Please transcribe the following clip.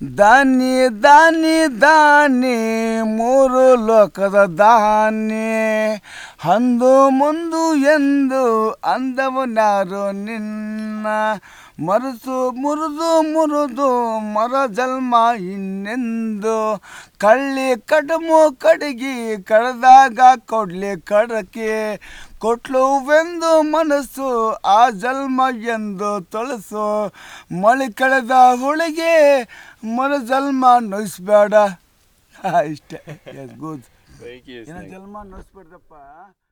ದಾನಿ ದಾನಿ ದಾನಿ ಮೂರು ಲೋಕದ ದಾನಿ ಅಂದು ಮುಂದು ಎಂದು ಅಂದವನ್ಯಾರು ನಿನ್ನ ಮರೆತು ಮುರಿದು ಮುರಿದು ಮರ ಜನ್ಮ ಇನ್ನೆಂದು ಕಳ್ಳಿ ಕಡಮು ಕಡಗಿ ಕಡ್ದಾಗ ಕೊಡ್ಲಿ ಕಡಕೆ ಕೊಟ್ಲುವೆಂದು ಮನಸ್ಸು ಆ ಜನ್ಮ ಎಂದು ತೊಳಸು ಮಳೆ ಕಳೆದ ಹುಳಿಗೆ ಮರ ಜನ್ಮ ನೋಯಿಸ್ಬೇಡ ಇಷ್ಟೇ ಎಸ್ ಗುಡ್ ಥ್ಯಾಂಕ್ ಯು ಏನೋ ಜನ್ಮ ನೋಯಿಸ್ಬೇಡ್ದಪ್ಪ